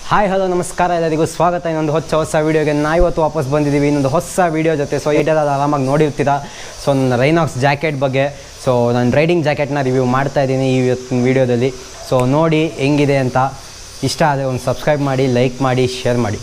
hi hello ನಮಸ್ಕಾರ ಎಲ್ಲರಿಗೂ ಸ್ವಾಗತ ಇನ್ನೊಂದು ಹೊಸ ಹೊಸ ವೀಡಿಯೋಗೆ ನಾ ಇವತ್ತು ವಾಪಸ್ ಬಂದಿದ್ದೀವಿ ಇನ್ನೊಂದು ಹೊಸ ವೀಡಿಯೋ ಜೊತೆ ಸೊ ಈಟೆಲ್ಲ ಆರಾಮಾಗಿ ನೋಡಿರ್ತೀರಾ ಸೊ ನನ್ನ ರೈನಾಕ್ಸ್ ಜಾಕೆಟ್ ಬಗ್ಗೆ ಸೊ ನಾನು ರೈಡಿಂಗ್ ಜಾಕೆಟ್ನ ರಿವ್ಯೂ ಮಾಡ್ತಾ ಇದ್ದೀನಿ ಈ ಇವತ್ತಿನ ವೀಡಿಯೋದಲ್ಲಿ ಸೊ ನೋಡಿ ಹೆಂಗಿದೆ ಅಂತ ಇಷ್ಟ ಆದರೆ ಒಂದು ಸಬ್ಸ್ಕ್ರೈಬ್ ಮಾಡಿ ಲೈಕ್ ಮಾಡಿ ಶೇರ್ ಮಾಡಿ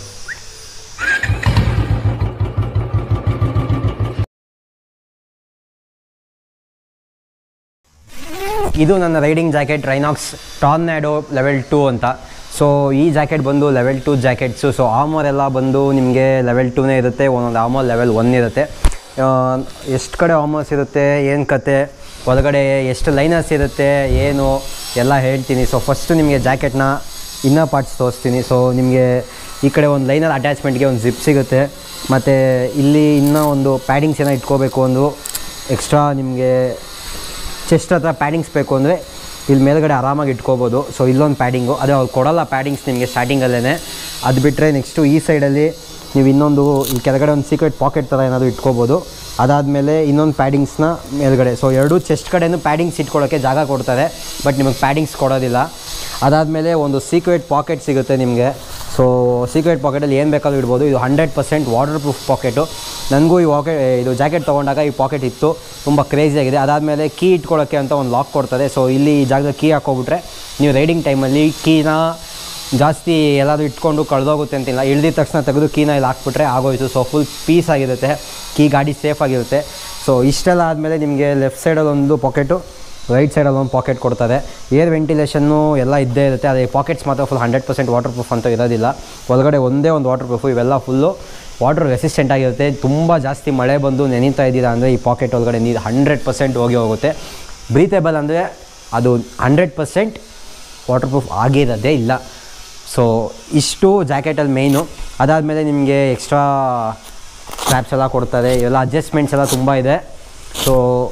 ಇದು ನನ್ನ riding jacket Rynox Tornado level two ಅಂತ ಸೊ ಈ ಜಾಕೆಟ್ ಬಂದು level two jackets so armour ಎಲ್ಲ ಬಂದು ನಿಮಗೆ ಲೆವೆಲ್ ಟೂನೇ ಇರುತ್ತೆ ಒಂದೊಂದು ಆಮೋರ್ ಲೆವೆಲ್ ಒನ್ ಇರುತ್ತೆ ಎಷ್ಟು ಕಡೆ ಆಮೋರ್ಸ್ ಇರುತ್ತೆ ಏನು ಕತೆ ಒಳಗಡೆ ಎಷ್ಟು ಲೈನರ್ಸ್ ಇರುತ್ತೆ ಏನು ಎಲ್ಲ ಹೇಳ್ತೀನಿ ಸೊ ಫಸ್ಟು ನಿಮಗೆ ಜಾಕೆಟ್ನ ಇನ್ನರ್ ಪಾರ್ಟ್ಸ್ ತೋರಿಸ್ತೀನಿ ಸೊ ನಿಮಗೆ ಈ ಕಡೆ ಒಂದು ಲೈನರ್ ಅಟ್ಯಾಚ್ಮೆಂಟ್ಗೆ ಒಂದು ಜಿಪ್ ಸಿಗುತ್ತೆ ಮತ್ತು ಇಲ್ಲಿ ಇನ್ನೂ ಒಂದು ಪ್ಯಾಡಿಂಗ್ಸ್ ಏನೋ ಇಟ್ಕೋಬೇಕು ಒಂದು ಎಕ್ಸ್ಟ್ರಾ ನಿಮಗೆ ಚೆಸ್ಟ್ ಹತ್ರ ಪ್ಯಾಡಿಂಗ್ಸ್ ಬೇಕು ಅಂದರೆ ಇಲ್ಲಿ ಮೇಲ್ಗಡೆ ಆರಾಮಾಗಿ ಇಟ್ಕೋಬೋದು ಸೊ ಇಲ್ಲೊಂದು ಪ್ಯಾಡಿಂಗು ಅದೇ ಅವ್ರು ಕೊಡೋಲ್ಲ ಪ್ಯಾಡಿಂಗ್ಸ್ ನಿಮಗೆ ಸ್ಟಾರ್ಟಿಂಗಲ್ಲೇ ಅದು ಬಿಟ್ಟರೆ ನೆಕ್ಸ್ಟು ಈ ಸೈಡಲ್ಲಿ ನೀವು ಇನ್ನೊಂದು ಇಲ್ಲಿ ಕೆಳಗಡೆ ಒಂದು ಸೀಕ್ರೆಟ್ ಪಾಕೆಟ್ ಥರ ಏನಾದರೂ ಇಟ್ಕೋಬೋದು ಅದಾದಮೇಲೆ ಇನ್ನೊಂದು ಪ್ಯಾಡಿಂಗ್ಸ್ನ ಮೇಲ್ಗಡೆ ಸೊ ಎರಡೂ ಚೆಸ್ಟ್ ಕಡೆನೂ ಪ್ಯಾಡಿಂಗ್ಸ್ ಇಟ್ಕೊಳ್ಳೋಕ್ಕೆ ಜಾಗ ಕೊಡ್ತಾರೆ ಬಟ್ ನಿಮಗೆ ಪ್ಯಾಡಿಂಗ್ಸ್ ಕೊಡೋದಿಲ್ಲ ಅದಾದಮೇಲೆ ಒಂದು ಸೀಕ್ರೆಟ್ ಪಾಕೆಟ್ ಸಿಗುತ್ತೆ ನಿಮಗೆ ಸೊ ಸೀಕ್ರೆಟ್ ಪಾಕೆಟಲ್ಲಿ ಏನು ಬೇಕಾದ್ರೂ ಇಡ್ಬೋದು ಇದು hundred percent waterproof pocket ನನಗೂ ಈ ವಾಕೆ ಇದು ಜಾಕೆಟ್ ತೊಗೊಂಡಾಗ ಈ ಪಾಕೆಟ್ ಇತ್ತು ತುಂಬ ಕ್ರೇಜಿಯಾಗಿದೆ ಅದಾದಮೇಲೆ ಕೀ ಇಟ್ಕೊಳ್ಳೋಕ್ಕೆ ಅಂತ ಒಂದು ಲಾಕ್ ಕೊಡ್ತದೆ ಸೊ ಇಲ್ಲಿ ಈ ಜಾಗದಲ್ಲಿ ಕೀ ಹಾಕೋಬಿಟ್ರೆ ನೀವು ರೈಡಿಂಗ್ ಟೈಮಲ್ಲಿ ಕೀನ ಜಾಸ್ತಿ ಎಲ್ಲಾದರೂ ಇಟ್ಕೊಂಡು ಕಳೆದೋಗುತ್ತೆ ಅಂತಿಲ್ಲ ಇಳ್ದಿದ ತಕ್ಷಣ ತೆಗೆದು ಕೀನ ಇಲ್ಲಿ ಹಾಕ್ಬಿಟ್ರೆ ಆಗೋಯ್ತು ಸೊ ಫುಲ್ ಪೀಸ್ ಆಗಿರುತ್ತೆ ಕೀ ಗಾಡಿ ಸೇಫ್ ಆಗಿರುತ್ತೆ ಸೊ ಇಷ್ಟೆಲ್ಲ ಆದಮೇಲೆ ನಿಮಗೆ ಲೆಫ್ಟ್ ಸೈಡಲ್ಲಿ ಒಂದು ಪಾಕೆಟು ರೈಟ್ ಸೈಡಲ್ಲಿ ಒಂದು ಪಾಕೆಟ್ ಕೊಡ್ತಾರೆ ಏರ್ ವೆಂಟಿಲೇಷನ್ನು ಎಲ್ಲ ಇದ್ದೇ ಇರುತ್ತೆ ಅದೇ ಪಾಕೆಟ್ಸ್ ಮಾತ್ರ full hundred percent waterproof ಅಂತ ಇರೋದಿಲ್ಲ ಒಳಗಡೆ ಒಂದೇ ಒಂದು ವಾಟರ್ ಪ್ರೂಫು ಇವೆಲ್ಲ ಫುಲ್ಲು ವಾಟರ್ ರೆಸಿಸ್ಟೆಂಟ್ ಆಗಿರುತ್ತೆ ತುಂಬ ಜಾಸ್ತಿ ಮಳೆ ಬಂದು ನೆನೀತಾ ಇದ್ದೀರಾ ಅಂದರೆ ಈ ಪಾಕೆಟ್ ಒಳಗಡೆ ನೀರು ಹಂಡ್ರೆಡ್ ಪರ್ಸೆಂಟ್ ಹೋಗಿ ಹೋಗುತ್ತೆ ಬ್ರೀತೇಬಲ್ ಅಂದರೆ ಅದು ಹಂಡ್ರೆಡ್ ಪರ್ಸೆಂಟ್ ವಾಟರ್ ಪ್ರೂಫ್ ಆಗಿರೋದೇ ಇಲ್ಲ ಸೊ ಇಷ್ಟು ಜಾಕೆಟಲ್ಲಿ ಮೇಯ್ನು ಅದಾದಮೇಲೆ ನಿಮಗೆ ಎಕ್ಸ್ಟ್ರಾ ಸ್ಟ್ರ್ಯಾಪ್ಸ್ ಎಲ್ಲ ಕೊಡ್ತಾರೆ ಇವೆಲ್ಲ ಅಡ್ಜಸ್ಟ್ಮೆಂಟ್ಸ್ ಎಲ್ಲ ತುಂಬ ಇದೆ ಸೊ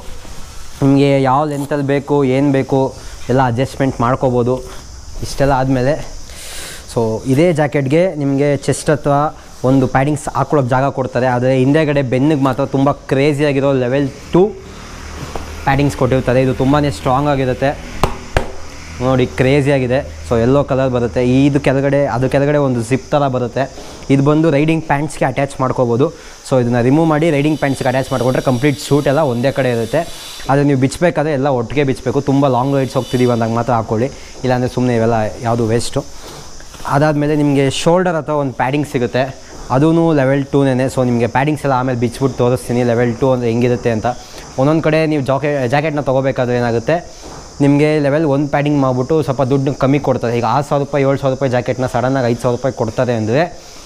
ನಿಮಗೆ ಯಾವ ಲೆಂತಲ್ಲಿ ಬೇಕು ಏನು ಬೇಕು ಎಲ್ಲ ಅಡ್ಜಸ್ಟ್ಮೆಂಟ್ ಮಾಡ್ಕೋಬೋದು ಇಷ್ಟೆಲ್ಲ ಆದಮೇಲೆ ಸೊ ಇದೇ ಜಾಕೆಟ್ಗೆ ನಿಮಗೆ ಚೆಸ್ಟ್ ಹತ್ರ ಒಂದು ಪ್ಯಾಡಿಂಗ್ಸ್ ಹಾಕೊಳ್ಳೋಕೆ ಜಾಗ ಕೊಡ್ತಾರೆ ಆದರೆ ಹಿಂದೆಗಡೆ ಬೆನ್ನಿಗೆ ಮಾತ್ರ ತುಂಬ ಕ್ರೇಜಿಯಾಗಿರೋ ಲೆವೆಲ್ ಟು ಪ್ಯಾಡಿಂಗ್ಸ್ ಕೊಟ್ಟಿರ್ತಾರೆ ಇದು ತುಂಬಾ ಸ್ಟ್ರಾಂಗ್ ಆಗಿರುತ್ತೆ ನೋಡಿ ಕ್ರೇಜಿಯಾಗಿದೆ ಸೊ ಎಲ್ಲೋ ಕಲರ್ ಬರುತ್ತೆ ಇದು ಕೆಳಗಡೆ ಅದು ಕೆಳಗಡೆ ಒಂದು ಜಿಪ್ ಥರ ಬರುತ್ತೆ ಇದು ಬಂದು ರೈಡಿಂಗ್ ಪ್ಯಾಂಟ್ಸ್ಗೆ ಅಟ್ಯಾಚ್ ಮಾಡ್ಕೋಬೋದು ಸೊ ಇದನ್ನು ರಿಮೂವ್ ಮಾಡಿ ರೈಡಿಂಗ್ ಪ್ಯಾಂಟ್ಸ್ಗೆ ಅಟ್ಯಾಚ್ ಮಾಡಿಕೊಂಡ್ರೆ ಕಂಪ್ಲೀಟ್ ಶೂಟ್ ಎಲ್ಲ ಒಂದೇ ಕಡೆ ಇರುತ್ತೆ ಆದರೆ ನೀವು ಬಿಚ್ಚಬೇಕಾದ್ರೆ ಎಲ್ಲ ಒಟ್ಟಿಗೆ ಬಿಚ್ಚಬೇಕು ತುಂಬ ಲಾಂಗ್ ರೈಡ್ಸ್ ಹೋಗ್ತಿದ್ದೀವಿ ಅಂದಾಗ ಮಾತ್ರ ಹಾಕ್ಕೊಳ್ಳಿ ಇಲ್ಲಾಂದರೆ ಸುಮ್ಮನೆ ಇವೆಲ್ಲ ಯಾವುದು ವೇಸ್ಟು ಅದಾದಮೇಲೆ ನಿಮಗೆ ಶೋಲ್ಡರ್ ಅಥವಾ ಒಂದು ಪ್ಯಾಡಿಂಗ್ ಸಿಗುತ್ತೆ ಅದೂ ಲೆವೆಲ್ ಟೂನೇ ಸೊ ನಿಮಗೆ ಪ್ಯಾಡಿಂಗ್ಸ್ ಎಲ್ಲ ಆಮೇಲೆ ಬಿಚ್ಬಿಟ್ಟು ತೋರಿಸ್ತೀನಿ ಲೆವೆಲ್ ಟು ಅಂದರೆ ಹೆಂಗಿರುತ್ತೆ ಅಂತ ಒಂದೊಂದು ಕಡೆ ನೀವು ಜಾಕೆ ಜಾಕೆಟ್ನ ತೊಗೋಬೇಕಾದ್ರೆ ಏನಾಗುತ್ತೆ ನಿಮಗೆ ಲೆವೆಲ್ ಒಂದು ಪ್ಯಾಡಿಂಗ್ ಮಾಡಿಬಿಟ್ಟು ಸ್ವಲ್ಪ ದುಡ್ಡು ಕಮ್ಮಿ ಕೊಡ್ತಾರೆ ಈಗ ಆರು ಸಾವಿರ ರೂಪಾಯಿ ಏಳು ಸಾವಿರ ರೂಪಾಯಿ ಜಾಕೆಟ್ನ ಸಡನ್ನಾಗಿ ಐದು ಸಾವಿರ ರೂಪಾಯಿ ಕೊಡ್ತಾರೆ ಅಂದರೆ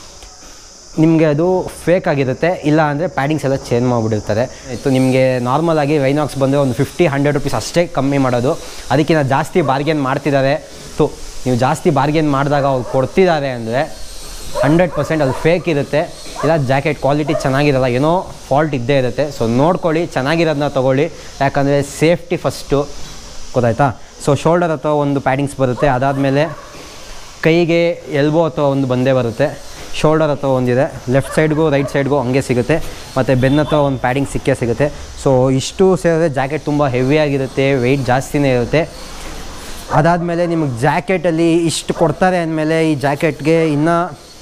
ನಿಮಗೆ ಅದು ಫೇಕ್ ಆಗಿರುತ್ತೆ ಇಲ್ಲ ಅಂದರೆ ಪ್ಯಾಡಿಂಗ್ಸ್ ಎಲ್ಲ ಚೇಂಜ್ ಮಾಡಿಬಿಟ್ಟಿರ್ತಾರೆ ಇತ್ತು ನಿಮಗೆ ನಾರ್ಮಲಾಗಿ ವೈನಾಕ್ಸ್ ಬಂದರೆ ಒಂದು ಫಿಫ್ಟಿ ಹಂಡ್ರೆಡ್ ರುಪೀಸ್ ಅಷ್ಟೇ ಕಮ್ಮಿ ಮಾಡೋದು ಅದಕ್ಕಿಂತ ಜಾಸ್ತಿ ಬಾರ್ಗೇನ್ ಮಾಡ್ತಿದ್ದಾರೆ ತು ನೀವು ಜಾಸ್ತಿ ಬಾರ್ಗೇನ್ ಮಾಡಿದಾಗ ಅವ್ರು ಕೊಡ್ತಿದ್ದಾರೆ ಅಂದರೆ ಹಂಡ್ರೆಡ್ ಪರ್ಸೆಂಟ್ ಅದು ಫೇಕ್ ಇರುತ್ತೆ ಇಲ್ಲ ಜಾಕೆಟ್ ಕ್ವಾಲಿಟಿ ಚೆನ್ನಾಗಿರಲ್ಲ ಏನೋ ಫಾಲ್ಟ್ ಇದ್ದೇ ಇರುತ್ತೆ ಸೊ ನೋಡ್ಕೊಳ್ಳಿ ಚೆನ್ನಾಗಿರೋದನ್ನ ತೊಗೊಳ್ಳಿ ಯಾಕಂದರೆ ಸೇಫ್ಟಿ ಫಸ್ಟು ಗೊತ್ತಾಯ್ತಾ ಸೊ ಶೋಲ್ಡರ್ ಅಥವಾ ಒಂದು ಪ್ಯಾಡಿಂಗ್ಸ್ ಬರುತ್ತೆ ಅದಾದಮೇಲೆ ಕೈಗೆ ಎಲ್ಬೋ ಅಥವಾ ಒಂದು ಬಂದೇ ಬರುತ್ತೆ ಶೋಲ್ಡರ್ ಅಥವಾ ಒಂದಿದೆ ಲೆಫ್ಟ್ ಸೈಡ್ಗೂ ರೈಟ್ ಸೈಡ್ಗೂ ಹಂಗೆ ಸಿಗುತ್ತೆ ಮತ್ತು ಬೆನ್ನ ಅಥವಾ ಒಂದು ಪ್ಯಾಡಿಂಗ್ ಸಿಕ್ಕೇ ಸಿಗುತ್ತೆ ಸೊ ಇಷ್ಟು ಸೇರಿದ್ರೆ ಜಾಕೆಟ್ ತುಂಬ ಹೆವಿಯಾಗಿರುತ್ತೆ ವೆಯ್ಟ್ ಜಾಸ್ತಿನೇ ಇರುತ್ತೆ ಅದಾದಮೇಲೆ ನಿಮಗೆ ಜಾಕೆಟಲ್ಲಿ ಇಷ್ಟು ಕೊಡ್ತಾರೆ ಅಂದಮೇಲೆ ಈ ಜಾಕೆಟ್ಗೆ ಇನ್ನೂ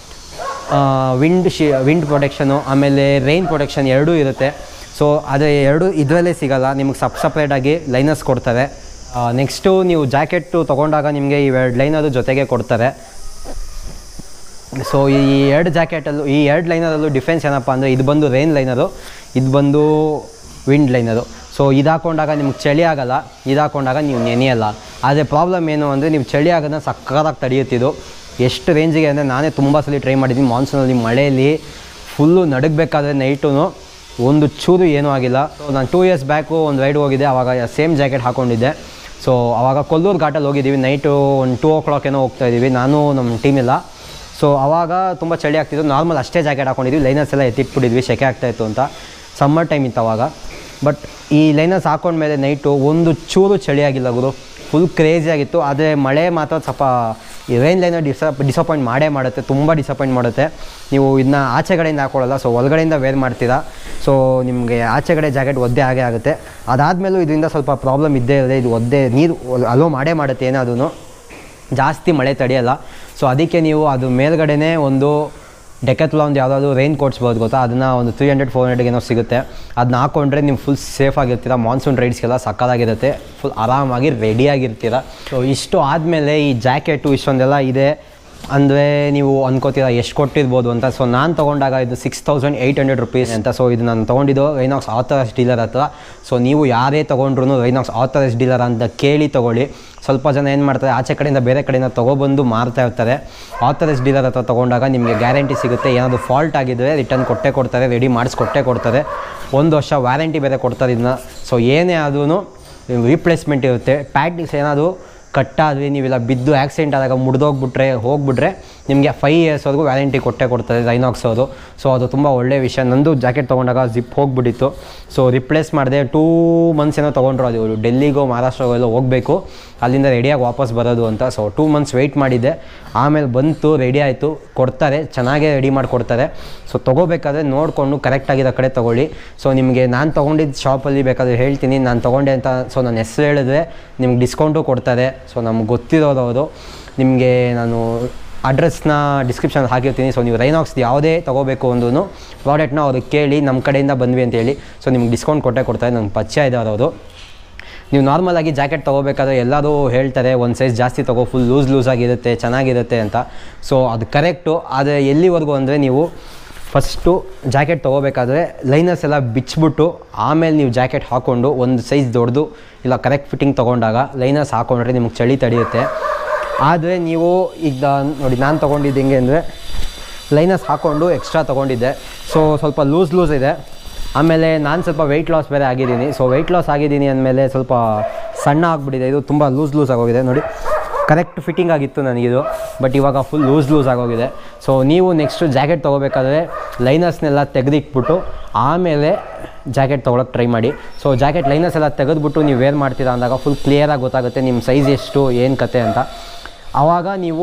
ವಿಂಡ್ ಶಿ ವಿಂಡ್ ಪ್ರೊಟೆಕ್ಷನು ಆಮೇಲೆ ರೈನ್ ಪ್ರೊಟೆಕ್ಷನ್ ಎರಡೂ ಇರುತ್ತೆ ಸೊ ಅದು ಎರಡು ಇದರಲ್ಲೇ ಸಿಗಲ್ಲ ನಿಮಗೆ ಸಪ್ ಸಪ್ರೇಟಾಗಿ ಲೈನರ್ಸ್ ಕೊಡ್ತಾರೆ ನೆಕ್ಸ್ಟು ನೀವು ಜಾಕೆಟ್ಟು ತೊಗೊಂಡಾಗ ನಿಮಗೆ ಇವೆರಡು ಲೈನರು ಜೊತೆಗೆ ಕೊಡ್ತಾರೆ ಸೊ ಈ ಎರಡು ಜಾಕೆಟಲ್ಲೂ ಈ ಎರಡು ಲೈನರಲ್ಲೂ ಡಿಫ್ರೆನ್ಸ್ ಏನಪ್ಪ ಅಂದರೆ ಇದು ಬಂದು ರೈನ್ ಲೈನರು ಇದು ಬಂದು ವಿಂಡ್ ಲೈನರು ಸೊ ಇದು ಹಾಕೊಂಡಾಗ ನಿಮ್ಗೆ ಚಳಿ ಆಗಲ್ಲ ಇದು ಹಾಕೊಂಡಾಗ ನೀವು ನೆನೆಯಲ್ಲ ಆದರೆ ಪ್ರಾಬ್ಲಮ್ ಏನು ಅಂದರೆ ನೀವು ಚಳಿ ಆಗೋದನ್ನ ಸಕ್ಕತ್ತಾಗಿ ತಡೆಯುತ್ತಿದ್ದು ಎಷ್ಟು ರೇಂಜಿಗೆ ಅಂದರೆ ನಾನೇ ತುಂಬ ಸಲ ಟ್ರೈ ಮಾಡಿದ್ದೀನಿ ಮಾನ್ಸೂನಲ್ಲಿ ಮಳೆಯಲ್ಲಿ ಫುಲ್ಲು ನಡಗಬೇಕಾದ್ರೆ ನೈಟು ಒಂದು ಚೂರು ಏನೂ ಆಗಿಲ್ಲ ಸೊ ನಾನು ಟೂ ಇಯರ್ಸ್ ಬ್ಯಾಕು ಒಂದು ರೈಡ್ ಹೋಗಿದ್ದೆ ಆವಾಗ ಸೇಮ್ ಜಾಕೆಟ್ ಹಾಕ್ಕೊಂಡಿದ್ದೆ ಸೊ ಆವಾಗ ಕೊಲ್ಲೂರು ಘಾಟಲ್ಲಿ ಹೋಗಿದ್ದೀವಿ ನೈಟು ಒಂದು ಟೂ ಓ ಕ್ಲಾಕ್ ಏನೋ ಹೋಗ್ತಾ ಇದ್ದೀವಿ ನಾನು ನಮ್ಮ ಟೀಮಿಲ್ಲ ಸೊ ಆವಾಗ ತುಂಬ ಚಳಿ ಆಗ್ತಿತ್ತು ನಾರ್ಮಲ್ ಅಷ್ಟೇ ಜಾಕೆಟ್ ಹಾಕೊಂಡಿದ್ವಿ ಲೈನರ್ಸ್ ಎಲ್ಲ ಎತ್ತಿಟ್ಬಿಟ್ಟಿದ್ವಿ ಸೆಕೆ ಆಗ್ತಾಯಿತ್ತು ಅಂತ ಸಮ್ಮರ್ ಟೈಮ್ ಇತ್ತು ಅವಾಗ ಬಟ್ ಈ ಲೈನರ್ಸ್ ಹಾಕೊಂಡ್ಮೇಲೆ ನೈಟು ಒಂದು ಚೂರು ಚಳಿ ಆಗಿಲ್ಲ ಗುರು ಫುಲ್ ಕ್ರೇಜಿ ಆಗಿತ್ತು ಆದರೆ ಮಳೆ ಮಾತ್ರ ಸ್ವಲ್ಪ ಈ ರೈನ್ ಲೈನರ್ ಡಿಸ ಡಿಸಪಾಯಿಂಟ್ ಮಾಡೇ ಮಾಡುತ್ತೆ ತುಂಬ ಡಿಸಪಾಯಿಂಟ್ ಮಾಡುತ್ತೆ ನೀವು ಇದನ್ನ ಆಚೆ ಕಡೆಯಿಂದ ಹಾಕೊಳ್ಳಲ್ಲ ಸೊ ಒಳಗಡೆಯಿಂದ ವೇರ್ ಮಾಡ್ತೀರಾ ಸೊ ನಿಮಗೆ ಆಚೆ ಕಡೆ ಜಾಕೆಟ್ ಒದ್ದೆ ಆಗೇ ಆಗುತ್ತೆ ಅದಾದಮೇಲೂ ಇದರಿಂದ ಸ್ವಲ್ಪ ಪ್ರಾಬ್ಲಮ್ ಇದ್ದೇ ಇದೆ ಇದು ಒದ್ದೆ ನೀರು ಅಲೋ ಮಾಡೇ ಮಾಡುತ್ತೆ ಏನಾದೂ ಜಾಸ್ತಿ ಮಳೆ ತಡೆಯಲ್ಲ ಸೊ ಅದಕ್ಕೆ ನೀವು ಅದು ಮೇಲ್ಗಡೆನೇ ಒಂದು ಡೆಕೆತ್ಲಾನ್ ಯಾವುದಾದ್ರು ರೈನ್ ಕೋಟ್ಸ್ ಬೋದು ಗೊತ್ತಾ ಅದನ್ನು ಒಂದು ತ್ರೀ ಹಂಡ್ರೆಡ್ ಫೋರ್ ಹಂಡ್ರೆಡ್ ಏನೋ ಸಿಗುತ್ತೆ ಅದನ್ನ ಹಾಕೊಂಡ್ರೆ ನೀವು ಫುಲ್ ಸೇಫ್ ಆಗಿರ್ತೀರ ಮಾನ್ಸೂನ್ ರೈಡ್ಸ್ಗೆಲ್ಲ ಸಕ್ಕದಾಗಿರುತ್ತೆ ಫುಲ್ ಆರಾಮಾಗಿ ರೆಡಿಯಾಗಿರ್ತೀರ ಸೊ ಇಷ್ಟು ಆದಮೇಲೆ ಈ ಜಾಕೆಟು ಇಷ್ಟೊಂದೆಲ್ಲ ಇದೆ ಅಂದರೆ ನೀವು ಅನ್ಕೋತೀರ ಎಷ್ಟು ಕೊಟ್ಟಿರ್ಬೋದು ಅಂತ ಸೊ ನಾನು ತೊಗೊಂಡಾಗ ಇದು six thousand eight hundred rupees ಅಂತ ಸೊ ಇದು ನಾನು ತೊಗೊಂಡಿದ್ದು ರೈನಾಕ್ಸ್ ಆಥರೈಸ್ ಡೀಲರ್ ಹತ್ರ ಸೊ ನೀವು ಯಾರೇ ತೊಗೊಂಡ್ರು ರೈನಾಕ್ಸ್ ಆಥರೈಸ್ ಡೀಲರ್ ಅಂತ ಕೇಳಿ ತೊಗೊಳ್ಳಿ ಸ್ವಲ್ಪ ಜನ ಏನು ಮಾಡ್ತಾರೆ ಆಚೆ ಕಡೆಯಿಂದ ಬೇರೆ ಕಡೆಯಿಂದ ತೊಗೊಬಂದು ಮಾರ್ತಾ ಇರ್ತಾರೆ ಆಥರೈಸ್ ಡೀಲರ್ ಹತ್ರ ತೊಗೊಂಡಾಗ ನಿಮಗೆ ಗ್ಯಾರಂಟಿ ಸಿಗುತ್ತೆ ಏನಾದರೂ ಫಾಲ್ಟ್ ಆಗಿದ್ದರೆ ರಿಟರ್ನ್ ಕೊಟ್ಟೆ ಕೊಡ್ತಾರೆ ರೆಡಿ ಮಾಡಿಸ್ಕೊಟ್ಟೆ ಕೊಡ್ತಾರೆ ಒಂದು ವರ್ಷ ವ್ಯಾರಂಟಿ ಬೇರೆ ಕೊಡ್ತಾರೆ ಇದನ್ನ ಸೊ ಏನೇ ಆದ್ರೂ ರೀಪ್ಲೇಸ್ಮೆಂಟ್ ಇರುತ್ತೆ ಪ್ಯಾಟಿಸ್ ಏನಾದರೂ ಕಟ್ಟಾದ್ವಿ ನೀವೆಲ್ಲ ಬಿದ್ದು ಆಕ್ಸಿಡೆಂಟ್ ಆದಾಗ ಮುರಿದೋಗ್ಬಿಟ್ರೆ ಹೋಗ್ಬಿಟ್ರೆ ನಿಮಗೆ ಫೈವ್ ಇಯರ್ಸ್ವರೆಗೂ ವ್ಯಾರಂಟಿ ಕೊಟ್ಟೆ ಕೊಡ್ತಾರೆ ರೈನಾಕ್ಸ್ ಅವರು ಸೊ ಅದು ತುಂಬ ಒಳ್ಳೆಯ ವಿಷಯ ನಂದು ಜಾಕೆಟ್ ತೊಗೊಂಡಾಗ ಜಿಪ್ ಹೋಗ್ಬಿಟ್ಟಿತ್ತು ಸೊ ರಿಪ್ಲೇಸ್ ಮಾಡಿದೆ ಟೂ ಮಂತ್ಸ್ ಏನೋ ತೊಗೊಂಡ್ರು ಅದು ಡೆಲ್ಲಿಗೋ ಮಹಾರಾಷ್ಟ್ರಗೋ ಎಲ್ಲೋ ಹೋಗಬೇಕು ಅಲ್ಲಿಂದ ರೆಡಿಯಾಗಿ ವಾಪಸ್ ಬರೋದು ಅಂತ ಸೊ ಟೂ ಮಂತ್ಸ್ ವೆಯ್ಟ್ ಮಾಡಿದ್ದೆ ಆಮೇಲೆ ಬಂತು ರೆಡಿ ಆಯಿತು ಕೊಡ್ತಾರೆ ಚೆನ್ನಾಗೇ ರೆಡಿ ಮಾಡಿ ಕೊಡ್ತಾರೆ ಸೊ ತೊಗೋಬೇಕಾದ್ರೆ ನೋಡಿಕೊಂಡು ಕರೆಕ್ಟಾಗಿರೋ ಕಡೆ ತೊಗೊಳ್ಳಿ ಸೊ ನಿಮಗೆ ನಾನು ತೊಗೊಂಡಿದ್ದ ಶಾಪಲ್ಲಿ ಬೇಕಾದ್ರೆ ಹೇಳ್ತೀನಿ ನಾನು ತೊಗೊಂಡೆ ಅಂತ ಸೊ ನನ್ನ ಹೆಸರು ಹೇಳಿದ್ರೆ ನಿಮ್ಗೆ ಡಿಸ್ಕೌಂಟು ಕೊಡ್ತಾರೆ ಸೊ ನಮ್ಗೆ ಗೊತ್ತಿರೋದು ಅವರು ನಿಮಗೆ ನಾನು ಅಡ್ರೆಸ್ನ ಡಿಸ್ಕ್ರಿಪ್ಷನ್ ಹಾಕಿರ್ತೀನಿ ಸೊ ನೀವು ರೈನಾಕ್ಸ್ ಯಾವುದೇ ತೊಗೋಬೇಕು ಅಂದ್ರೂ ಪ್ರಾಡಕ್ಟ್ನ ಅವ್ರಿಗೆ ಕೇಳಿ ನಮ್ಮ ಕಡೆಯಿಂದ ಬಂದ್ವಿ ಅಂತ ಹೇಳಿ ಸೊ ನಿಮ್ಗೆ ಡಿಸ್ಕೌಂಟ್ ಕೊಟ್ಟೆ ಕೊಡ್ತಾರೆ ನಂಗೆ ಪರಿಚಯ ಇದ್ದಾರೆ ಅವರು ನೀವು ನಾರ್ಮಲಾಗಿ ಜಾಕೆಟ್ ತೊಗೋಬೇಕಾದ್ರೆ ಎಲ್ಲರೂ ಹೇಳ್ತಾರೆ ಒಂದು ಸೈಜ್ ಜಾಸ್ತಿ ತೊಗೋ ಫುಲ್ ಲೂಸ್ ಲೂಸ್ ಆಗಿರುತ್ತೆ ಚೆನ್ನಾಗಿರುತ್ತೆ ಅಂತ ಸೊ ಅದು ಕರೆಕ್ಟು ಆದರೆ ಎಲ್ಲಿವರೆಗೂ ಅಂದರೆ ನೀವು ಫಸ್ಟು ಜಾಕೆಟ್ ತೊಗೋಬೇಕಾದ್ರೆ ಲೈನರ್ಸ್ ಎಲ್ಲ ಬಿಚ್ಚಿಬಿಟ್ಟು ಆಮೇಲೆ ನೀವು ಜಾಕೆಟ್ ಹಾಕ್ಕೊಂಡು ಒಂದು ಸೈಜ್ ದೊಡ್ಡದು ಇಲ್ಲ ಕರೆಕ್ಟ್ ಫಿಟ್ಟಿಂಗ್ ತೊಗೊಂಡಾಗ ಲೈನರ್ಸ್ ಹಾಕ್ಕೊಂಡ್ರೆ ನಿಮಗೆ ಚಳಿ ತಡೆಯುತ್ತೆ ಆದರೆ ನೀವು ಈಗ ನೋಡಿ ನಾನು ತೊಗೊಂಡಿದ್ದು ಹೆಂಗೆ ಅಂದರೆ ಲೈನರ್ಸ್ ಹಾಕ್ಕೊಂಡು ಎಕ್ಸ್ಟ್ರಾ ತೊಗೊಂಡಿದ್ದೆ ಸೊ ಸ್ವಲ್ಪ ಲೂಸ್ ಲೂಸ್ ಇದೆ ಆಮೇಲೆ ನಾನು ಸ್ವಲ್ಪ ವೆಯ್ಟ್ ಲಾಸ್ ಬೇರೆ ಆಗಿದ್ದೀನಿ ಸೊ ವೆಯ್ಟ್ ಲಾಸ್ ಆಗಿದ್ದೀನಿ ಅಂದಮೇಲೆ ಸ್ವಲ್ಪ ಸಣ್ಣ ಆಗಿಬಿಟ್ಟಿದೆ ಇದು ತುಂಬ ಲೂಸ್ ಲೂಸ್ ಆಗೋಗಿದೆ ನೋಡಿ ಕರೆಕ್ಟ್ ಫಿಟ್ಟಿಂಗ್ ಆಗಿತ್ತು ನನಗಿದು ಬಟ್ ಇವಾಗ ಫುಲ್ ಲೂಸ್ ಲೂಸ್ ಆಗೋಗಿದೆ ಸೊ ನೀವು ನೆಕ್ಸ್ಟು ಜಾಕೆಟ್ ತೊಗೋಬೇಕಾದ್ರೆ ಲೈನರ್ಸ್ನೆಲ್ಲ ತೆಗೆದಿಟ್ಬಿಟ್ಟು ಆಮೇಲೆ ಜಾಕೆಟ್ ತೊಗೊಳಕ್ಕೆ ಟ್ರೈ ಮಾಡಿ ಸೊ ಜಾಕೆಟ್ ಲೈನರ್ಸ್ ಎಲ್ಲ ತೆಗೆದ್ಬಿಟ್ಟು ನೀವು ವೇರ್ ಮಾಡ್ತೀರಾ ಅಂದಾಗ ಫುಲ್ ಕ್ಲಿಯರಾಗಿ ಗೊತ್ತಾಗುತ್ತೆ ನಿಮ್ಮ ಸೈಜ್ ಎಷ್ಟು ಏನು ಕತೆ ಅಂತ ಆವಾಗ ನೀವು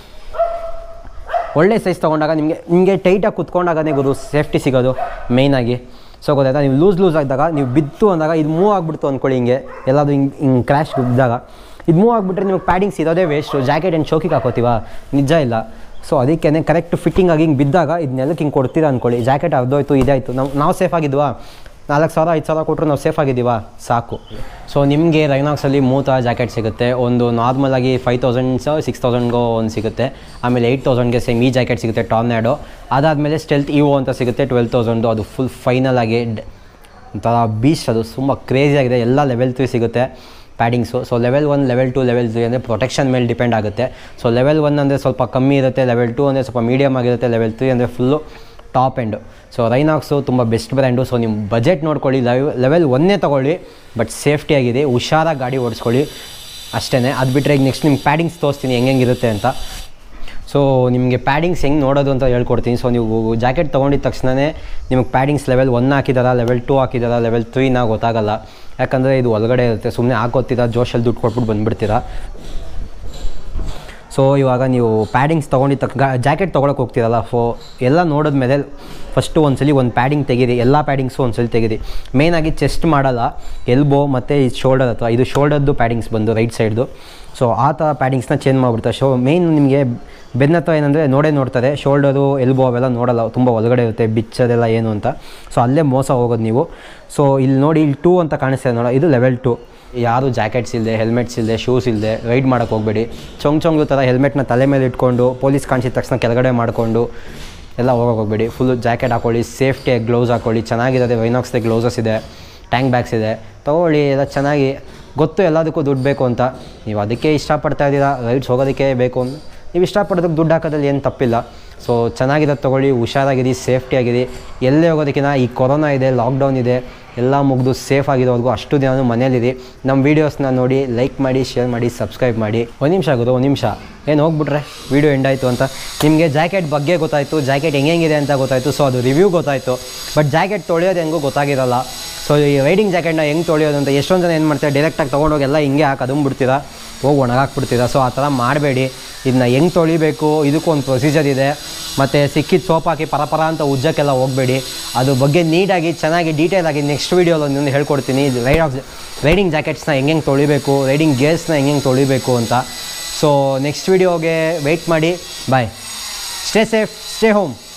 ಒಳ್ಳೆ ಸೈಜ್ ತೊಗೊಂಡಾಗ ನಿಮಗೆ ನಿಮಗೆ ಟೈಟಾಗಿ ಕುತ್ಕೊಂಡಾಗನೇ ಗುರು ಸೇಫ್ಟಿ ಸಿಗೋದು ಮೇಯ್ನಾಗಿ ಸೊ ಗೊತ್ತಾಯ್ತಾ ನೀವು ಲೂಸ್ ಲೂಸ್ ಆಗಿದಾಗ ನೀವು ಬಿತ್ತು ಅಂದಾಗ ಇದು ಮೂವ್ ಆಗಿಬಿಡ್ತು ಅಂದ್ಕೊಳ್ಳಿ ಹಿಂಗೆ ಎಲ್ಲಾದರೂ ಹಿಂಗೆ ಹಿಂಗೆ ಕ್ರ್ಯಾಶ್ ಬಿದ್ದಾಗ ಇದು ಮೂವ್ ಆಗಿಬಿಟ್ರೆ ನಿಮಗೆ ಪ್ಯಾಡಿಂಗ್ಸ್ ಇರೋದೇ ವೇಸ್ಟು ಜಾಕೆಟ್ ಏನು ಶೋಕಿಗೆ ಹಾಕೋತೀವ ನಿಜ ಇಲ್ಲ ಸೊ ಅದಕ್ಕೇ ಕರೆಕ್ಟ್ ಫಿಟ್ಟಿಂಗ್ ಆಗಿ ಹಿಂಗೆ ಬಿದ್ದಾಗ ಇದನ್ನೆಲ್ಲಕ್ಕೆ ಹಿಂಗೆ ಕೊಡ್ತೀರಾ ಅಂದ್ಕೊಳ್ಳಿ ಜಾಕೆಟ್ ಅರ್ಧೋಯ್ತು ಇದಾಯಿತು ನಾವು ನಾವು ಸೇಫ್ ಆಗಿದ್ವಾ ನಾಲ್ಕು ಸಾವಿರ ಐದು ಸಾವಿರ ಕೊಟ್ಟರು ನಾವು ಸೇಫ್ ಆಗಿದ್ದೀವಾ ಸಾಕು ಸೊ ನಿಮಗೆ ರೈನಾಕ್ಸಲ್ಲಿ ಮೂರು ಥರ ಜಾಕೆಟ್ ಸಿಗುತ್ತೆ ಒಂದು ನಾರ್ಮಲಾಗಿ ಫೈವ್ ತೌಸಂಡ್ಸ್ ಸಿಕ್ಸ್ ತೌಸಂಡ್ಗೋ ಒಂದು ಸಿಗುತ್ತೆ ಆಮೇಲೆ ಏಯ್ಟ್ ತೌಸಂಡ್ಗೆ ಸೇಮ್ ಈ ಜಾಕೆಟ್ ಸಿಗುತ್ತೆ ಟಾರ್ನ್ಯಾಡೋ ಅದಾದಮೇಲೆ ಸ್ಟೆಲ್ತ್ ಇವೋ ಅಂತ ಸಿಗುತ್ತೆ ಟ್ವೆಲ್ ತೌಸಂಡು ಅದು ಫುಲ್ ಫೈನಲ್ ಆಗಿ ಡ್- ಒಂಥರ ಬೀಚ್ ಅದು ತುಂಬ ಕ್ರೇಜಿಯಾಗಿದೆ ಎಲ್ಲ ಲೆವೆಲ್ ತ್ರೀ ಸಿಗುತ್ತೆ paddings so level one level two level three ಅಂದರೆ ಪ್ರೊಟೆಕ್ಷನ್ ಮೇಲೆ ಡಿಪೆಂಡ್ ಆಗುತ್ತೆ ಸೊ ಲೆವೆಲ್ ಒನ್ ಅಂದರೆ ಸ್ವಲ್ಪ ಕಮ್ಮಿ ಇರುತ್ತೆ ಲೆವೆಲ್ ಟು ಅಂದರೆ ಸ್ವಲ್ಪ ಮೀಡಿಯಮ್ ಆಗಿರುತ್ತೆ ಲೆವೆಲ್ ತ್ರೀ ಅಂದರೆ full top end so Rynox ತುಂಬ ಬೆಸ್ಟ್ ಬ್ರ್ಯಾಂಡು ಸೊ ನಿಮ್ಮ ಬಜೆಟ್ ನೋಡ್ಕೊಳ್ಳಿ ಲೆವ್ ಲೆವೆಲ್ ಒನ್ನೇ ತೊಗೊಳ್ಳಿ ಬಟ್ ಸೇಫ್ಟಿಯಾಗಿದೆ ಹುಷಾರಾಗಿ ಗಾಡಿ ಓಡಿಸ್ಕೊಳ್ಳಿ ಅಷ್ಟೇ ಅದು ಬಿಟ್ಟರೆ ಈಗ ನೆಕ್ಸ್ಟ್ ನಿಮ್ಗೆ ಪ್ಯಾಡಿಂಗ್ಸ್ ತೋರಿಸ್ತೀನಿ ಹೆಂಗೆ ಹೆಂಗಿರುತ್ತೆ ಅಂತ ಸೊ ನಿಮಗೆ ಪ್ಯಾಡಿಂಗ್ಸ್ ಹೆಂಗೆ ನೋಡೋದು ಅಂತ ಹೇಳ್ಕೊಡ್ತೀನಿ ಸೊ ನೀವು ಜಾಕೆಟ್ ತೊಗೊಂಡಿದ ತಕ್ಷಣವೇ ನಿಮಗೆ ಪ್ಯಾಡಿಂಗ್ಸ್ ಲೆವೆಲ್ ಒನ್ ಹಾಕಿದಾರಾ ಲೆವೆಲ್ ಟೂ ಹಾಕಿದಾರಾ ಲೆವೆಲ್ ತ್ರೀನ ಗೊತ್ತಾಗಲ್ಲ ಯಾಕಂದರೆ ಇದು ಒಳಗಡೆ ಇರುತ್ತೆ ಸುಮ್ಮನೆ ಹಾಕೋತೀರಾ ಜೋಶಲ್ಲಿ ದುಡ್ಡು ಕೊಟ್ಬಿಟ್ಟು ಬಂದುಬಿಡ್ತೀರಾ ಸೊ ಇವಾಗ ನೀವು ಪ್ಯಾಡಿಂಗ್ಸ್ ತೊಗೊಂಡಿದ್ದ ತಕ್ಕ ಜಾಕೆಟ್ ತೊಗೊಳಕ್ಕೆ ಹೋಗ್ತೀರಲ್ಲ ಫೋ ಎಲ್ಲ ನೋಡಿದ್ಮೇಲೆ ಫಸ್ಟು ಒಂದ್ಸಲಿ ಒಂದು ಪ್ಯಾಡಿಂಗ್ ತೆಗೀರಿ ಎಲ್ಲ ಪ್ಯಾಡಿಂಗ್ಸು ಒಂದ್ಸಲಿ ತೆಗೀರಿ ಮೇಯ್ನಾಗಿ ಚೆಸ್ಟ್ ಮಾಡಲ್ಲ ಎಲ್ಬೋ ಮತ್ತು ಈ ಶೋಲ್ಡರ್ ಹತ್ರ ಇದು ಶೋಲ್ಡರ್ದು ಪ್ಯಾಡಿಂಗ್ಸ್ ಬಂದು ರೈಟ್ ಸೈಡ್ದು ಸೊ ಆ ಥರ ಪ್ಯಾಡಿಂಗ್ಸ್ನ ಚೇಂಜ್ ಮಾಡಿಬಿಡ್ತಾರೆ ಶೋ ಮೇಯ್ನ್ ನಿಮಗೆ ಬೆನ್ನ ಹತ್ರ ಏನಂದರೆ ನೋಡೇ ನೋಡ್ತಾರೆ ಶೋಲ್ಡರು ಎಲ್ಬೋ ಅವೆಲ್ಲ ನೋಡಲ್ಲ ತುಂಬ ಒಳಗಡೆ ಇರುತ್ತೆ ಬಿಚ್ಚದೆಲ್ಲ ಏನು ಅಂತ ಸೊ ಅಲ್ಲೇ ಮೋಸ ಹೋಗೋದು ನೀವು ಸೊ ಇಲ್ಲಿ ನೋಡಿ ಇಲ್ಲಿ ಟೂ ಅಂತ ಕಾಣಿಸ್ತಿದೆ ನೋಡ ಇದು ಲೆವೆಲ್ ಟು ಯಾರು ಜಾಕೆಟ್ಸ್ ಇಲ್ಲದೆ ಹೆಲ್ಮೆಟ್ಸ್ ಇಲ್ಲದೆ ಶೂಸ್ ಇಲ್ಲದೆ ರೈಡ್ ಮಾಡೋಕ್ಕೆ ಹೋಗಬೇಡಿ ಚೊಂಗ್ ಚೊಂಗು ಥರ ಹೆಲ್ಮೆಟ್ನ ತಲೆ ಮೇಲೆ ಇಟ್ಕೊಂಡು ಪೊಲೀಸ್ ಕಾಣಿಸಿದ ತಕ್ಷಣ ಕೆಳಗಡೆ ಮಾಡಿಕೊಂಡು ಎಲ್ಲ ಹೋಗೋಕೆ ಹೋಗಬೇಡಿ ಫುಲ್ ಜಾಕೆಟ್ ಹಾಕೊಳ್ಳಿ ಸೇಫ್ಟಿಯಾಗಿ ಗ್ಲೌಸ್ ಹಾಕೊಳ್ಳಿ ಚೆನ್ನಾಗಿರೋದೆ ವೈನಾಕ್ಸ್ದೆ ಗ್ಲೌಸಸ್ ಇದೆ ಟ್ಯಾಂಕ್ ಬ್ಯಾಗ್ಸ್ ಇದೆ ತೊಗೊಳ್ಳಿ ಎಲ್ಲ ಚೆನ್ನಾಗಿ ಗೊತ್ತು ಎಲ್ಲದಕ್ಕೂ ದುಡ್ಡು ಬೇಕು ಅಂತ ನೀವು ಅದಕ್ಕೆ ಇಷ್ಟಪಡ್ತಾ ಇದ್ದೀರಾ ರೈಡ್ಸ್ ಹೋಗೋದಕ್ಕೆ ಬೇಕು ಅಂತ ನೀವು ಇಷ್ಟಪಡೋದಕ್ಕೆ ದುಡ್ಡು ಹಾಕೋದ್ರಲ್ಲಿ ಏನು ತಪ್ಪಿಲ್ಲ ಸೊ ಚೆನ್ನಾಗಿರೋದು ತೊಗೊಳ್ಳಿ ಹುಷಾರಾಗಿರಿ ಸೇಫ್ಟಿಯಾಗಿರಿ ಎಲ್ಲೇ ಹೋಗೋದಕ್ಕಿಂತ ಈ ಕೊರೋನಾ ಇದೆ ಲಾಕ್ಡೌನ್ ಇದೆ ಎಲ್ಲ ಮುಗಿದು ಸೇಫ್ ಆಗಿರೋವರೆಗೂ ಅಷ್ಟು ದಿನ ಮನೇಲಿರಿ ನಮ್ಮ ವೀಡಿಯೋಸ್ನ ನೋಡಿ ಲೈಕ್ ಮಾಡಿ ಶೇರ್ ಮಾಡಿ ಸಬ್ಸ್ಕ್ರೈಬ್ ಮಾಡಿ ಒಂದು ನಿಮಿಷ ಆಗೋದು ಒಂದು ನಿಮಿಷ ಏನು ಹೋಗ್ಬಿಟ್ರೆ ವೀಡಿಯೋ ಎಂಡ್ ಆಯಿತು ಅಂತ ನಿಮಗೆ ಜಾಕೆಟ್ ಬಗ್ಗೆ ಗೊತ್ತಾಯಿತು ಜಾಕೆಟ್ ಹೆಂಗೆಂಗಿದೆ ಅಂತ ಗೊತ್ತಾಯಿತು ಸೊ ಅದು ರಿವ್ಯೂ ಗೊತ್ತಾಯಿತು ಬಟ್ ಜಾಕೆಟ್ ತೊಳೆಯೋದು ಹೆಂಗೂ ಗೊತ್ತಾಗಿರಲ್ಲ ಸೊ ಈ ರೈಡಿಂಗ್ ಜಾಕೆಟ್ನ ಹೆಂಗೆ ತೊಳೆಯೋದು ಅಂತ ಎಷ್ಟೊಂದು ಜನ ಏನು ಮಾಡ್ತಾರೆ ಡೈರೆಕ್ಟಾಗಿ ತೊಗೊಂಡೋಗಿ ಎಲ್ಲ ಹಿಂಗೆ ಹಾಕಿ ಅದನ್ನು ಹೋಗಿ ಒಣಗಾಕ್ಬಿಡ್ತೀರಾ ಸೊ ಆ ಥರ ಮಾಡಬೇಡಿ ಇದನ್ನ ಹೆಂಗೆ ತೊಳಿಬೇಕು ಇದಕ್ಕೂ ಒಂದು ಪ್ರೊಸೀಜರ್ ಇದೆ ಮತ್ತು ಸಿಕ್ಕಿದ ಸೋಪ್ ಹಾಕಿ ಪರಪರ ಅಂತ ಉಜ್ಜಕ್ಕೆಲ್ಲ ಹೋಗಬೇಡಿ ಅದ್ರ ಬಗ್ಗೆ ನೀಟಾಗಿ ಚೆನ್ನಾಗಿ ಡೀಟೇಲ್ ಆಗಿ ನೆಕ್ಸ್ಟ್ ವೀಡಿಯೋಲಿ ಒಂದು ಹೇಳ್ಕೊಡ್ತೀನಿ ರೈಡ್ ರೈಡಿಂಗ್ ಜಾಕೆಟ್ಸ್ನ ಹೆಂಗೆ ತೊಳಿಬೇಕು ರೈಡಿಂಗ್ ಗೇರ್ಸ್ನ ಹೆಂಗೆ ತೊಳಿಬೇಕು ಅಂತ ಸೊ ನೆಕ್ಸ್ಟ್ ವೀಡಿಯೋಗೆ ವೆಯ್ಟ್ ಮಾಡಿ bye stay safe stay home